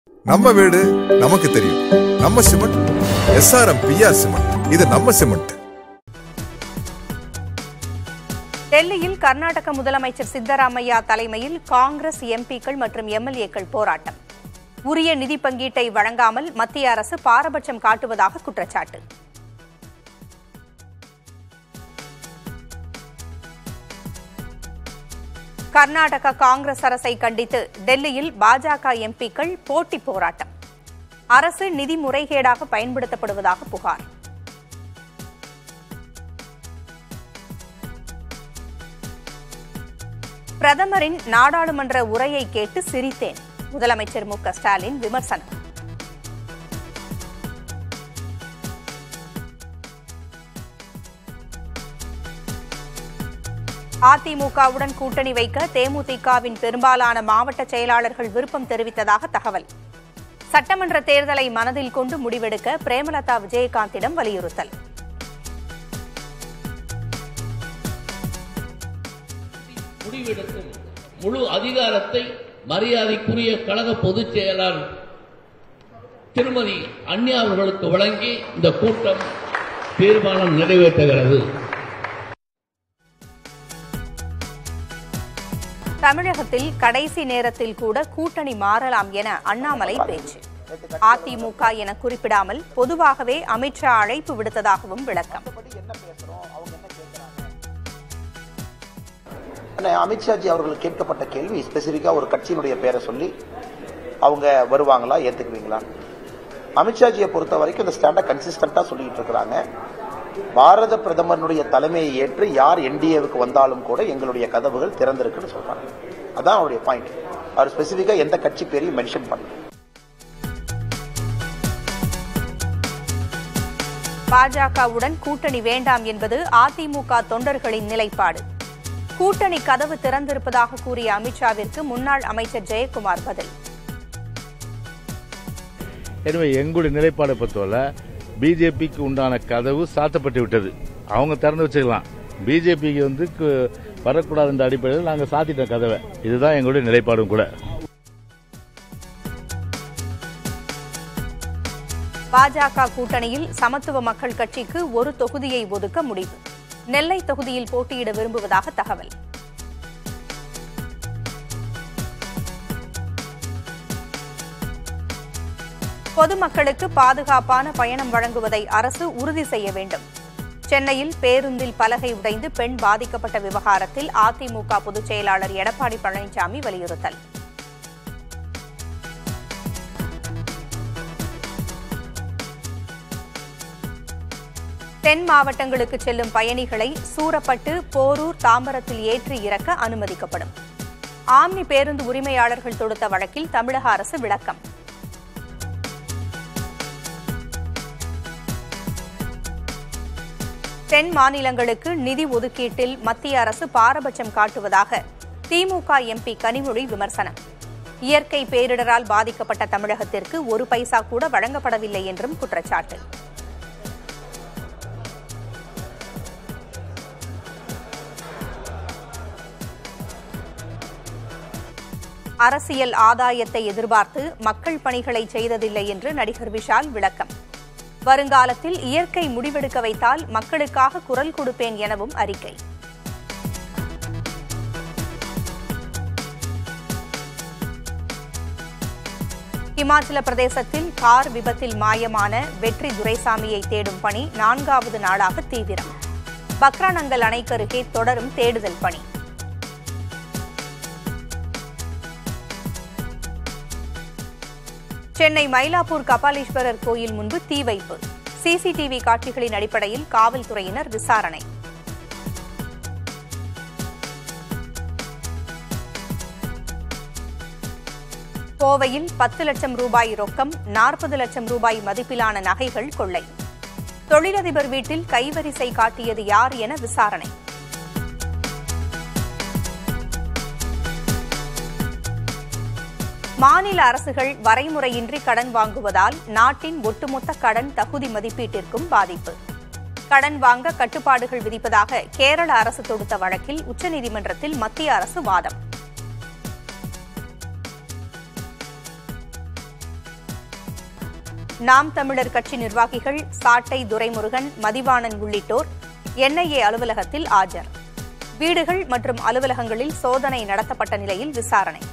நம்ம வீடு நமக்கு தெரியும் நம்ம சிமெண்ட் எஸ்ஆர்எம் பிஆர் சிமெண்ட் இது நம்ம சிமெண்ட் டெல்லியில் கர்நாடக முதலமைச்சர் சித்தராமையா தலைமையில் காங்கிரஸ் எம்பிக்கள் மற்றும் எம்எல்ஏக்கள் போராட்டம் உரிய நிதி பங்கீட்டை வழங்காமல் மத்திய அரசு பாரபட்சம் காட்டுவதாக குற்றச்சாட்டு கர்நாடக காங்கிரஸ் அரசை கண்டித்து டெல்லியில் பாஜக எம்பிக்கள் போட்டி போராட்டம் அரசு நிதி முறைகேடாக பயன்படுத்தப்படுவதாக புகார் பிரதமரின் நாடாளுமன்ற உரையை கேட்டு சிரித்தேன் முதலமைச்சர் மு க ஸ்டாலின் விமர்சனம் அதிமுகவுடன் கூட்டணி வைக்க தேமுதிகவின் பெரும்பாலான மாவட்ட செயலாளர்கள் விருப்பம் தெரிவித்ததாக தகவல் சட்டமன்ற தேர்தலை மனதில் கொண்டு முடிவெடுக்க பிரேமலதா விஜயகாந்திடம் வலியுறுத்தல் முடிவெடுக்கும் முழு அதிகாரத்தை மரியாதைக்குரிய கழக பொதுச் செயலாளர் திருமதி அன்யா அவர்களுக்கு வழங்கி இந்த கூட்டம் தீர்மானம் நிறைவேற்றுகிறது தமிழகத்தில் கடைசி நேரத்தில் கூட கூட்டணி மாறலாம் என அண்ணாமலை பேச்சு அதிமுக என குறிப்பிடாமல் பொதுவாகவே அமித்ஷா அழைப்பு விடுத்ததாகவும் விளக்கம் அண்ணே, அமித்ஷாஜி அவர்கள் கேட்கப்பட்ட கேள்வி ஸ்பெசிஃபிக்கா ஒரு கட்சியினுடைய பேரை சொல்லி அவங்க வருவாங்களா ஏத்துக்குவீங்களா அமித்ஷாஜியை பொறுத்த வரைக்கும் இந்த ஸ்டாண்டை கன்சிஸ்டண்டா சொல்லிட்டு இருக்கிறாங்க பாரத பிரதமருடைய தலைமையை ஏற்று யார் என்டிஏவுக்கு வந்தாலும் கூட எங்களுடைய கதவுகள் திறந்திருக்குன்னு சொல்றாங்க அதான் அவருடைய பாயிண்ட் அவர் ஸ்பெசிஃபிக்கா எந்த கட்சி பேரையும் மென்ஷன் பண்ணல பாஜகவுடன் கூட்டணி வேண்டாம் என்பது அதிமுக தொண்டர்களின் நிலைப்பாடு கூட்டணி கதவு திறந்திருப்பதாக கூறிய அமித்ஷாவிற்கு முன்னாள் அமைச்சர் ஜெயக்குமார் பதில் எனவே எங்களுடைய நிலைப்பாடை பொறுத்தவரை பிஜேபிக்கு உண்டான கதவு சாத்தப்பட்டு விட்டது அவங்க திறந்து வச்சுக்கலாம் பிஜேபிக்கு வந்து கு- வரக்கூடாதுன்ற அடிப்படையில் நாங்கள் சாத்திட்டோம் கதவை இதுதான் எங்களுடைய நிலைப்பாடும் கூட பாஜக கூட்டணியில் சமத்துவ மக்கள் கட்சிக்கு ஒரு தொகுதியை ஒதுக்க முடிவு நெல்லை தொகுதியில் போட்டியிட விரும்புவதாக தகவல் பொதுமக்களுக்கு பாதுகாப்பான பயணம் வழங்குவதை அரசு உறுதி செய்ய வேண்டும் சென்னையில் பேருந்தில் பலகை உடைந்து பெண் பாதிக்கப்பட்ட விவகாரத்தில் அதிமுக பொதுச் செயலாளர் எடப்பாடி பழனிசாமி வலியுறுத்தல் தென் மாவட்டங்களுக்கு செல்லும் பயணிகளை சூரப்பட்டு போரூர் தாம்பரத்தில் ஏற்றி இறக்க அனுமதிக்கப்படும் ஆம்னி பேருந்து உரிமையாளர்கள் தொடுத்த வழக்கில் தமிழக அரசு விளக்கம் தென் மாநிலங்களுக்கு நிதி ஒதுக்கீட்டில் மத்திய அரசு பாரபட்சம் காட்டுவதாக திமுக எம்பி கனிமொழி விமர்சனம் இயற்கை பேரிடரால் பாதிக்கப்பட்ட தமிழகத்திற்கு ஒரு பைசா கூட வழங்கப்படவில்லை என்றும் குற்றச்சாட்டு அரசியல் ஆதாயத்தை எதிர்பார்த்து மக்கள் பணிகளை செய்ததில்லை என்று நடிகர் விஷால் விளக்கம் வருங்காலத்தில் இயற்கை முடிவெடுக்க வைத்தால் மக்களுக்காக குரல் கொடுப்பேன் எனவும் அறிக்கை இமாச்சல பிரதேசத்தில் கார் விபத்தில் மாயமான வெற்றி துரைசாமியை தேடும் பணி நான்காவது நாளாக தீவிரம் பக்ரானங்கல் அணைக்கருகே தொடரும் தேடுதல் பணி சென்னை மயிலாப்பூர் கபாலீஸ்வரர் கோயில் முன்பு தீ வைப்பு சிசிடிவி காட்சிகளின் அடிப்படையில் காவல்துறையினர் விசாரணை கோவையில் பத்து லட்சம் ரூபாய் ரொக்கம் நாற்பது லட்சம் ரூபாய் மதிப்பிலான நகைகள் கொள்ளை தொழிலதிபர் வீட்டில் கைவரிசை காட்டியது யார் என விசாரணை மாநில அரசுகள் வரைமுறையின்றி கடன் வாங்குவதால் நாட்டின் ஒட்டுமொத்த கடன் தகுதி மதிப்பீட்டிற்கும் பாதிப்பு கடன் வாங்க கட்டுப்பாடுகள் விதிப்பதாக கேரள அரசு தொடுத்த வழக்கில் உச்சநீதிமன்றத்தில் மத்திய அரசு வாதம் நாம் தமிழர் கட்சி நிர்வாகிகள் சாட்டை துரைமுருகன் மதிவாணன் உள்ளிட்டோர் என்ஐஏ அலுவலகத்தில் ஆஜர் வீடுகள் மற்றும் அலுவலகங்களில் சோதனை நடத்தப்பட்ட நிலையில் விசாரணை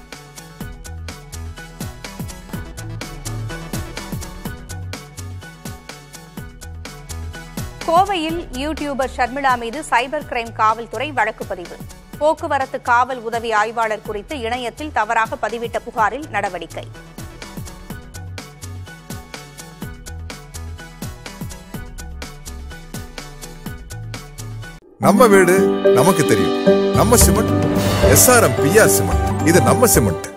கோவையில் யூடியூபர் ஷர்மிளா மீது சைபர் கிரைம் காவல்துறை வழக்கு பதிவு போக்குவரத்து காவல் உதவி ஆய்வாளர் குறித்து இணையத்தில் தவறாக பதிவிட்ட புகாரில் நடவடிக்கை நம்ம வீடு நமக்கு தெரியும் நம்ம சிமெண்ட் எஸ்ஆர்எம் பிஆர் சிமெண்ட் இது நம்ம சிமெண்ட்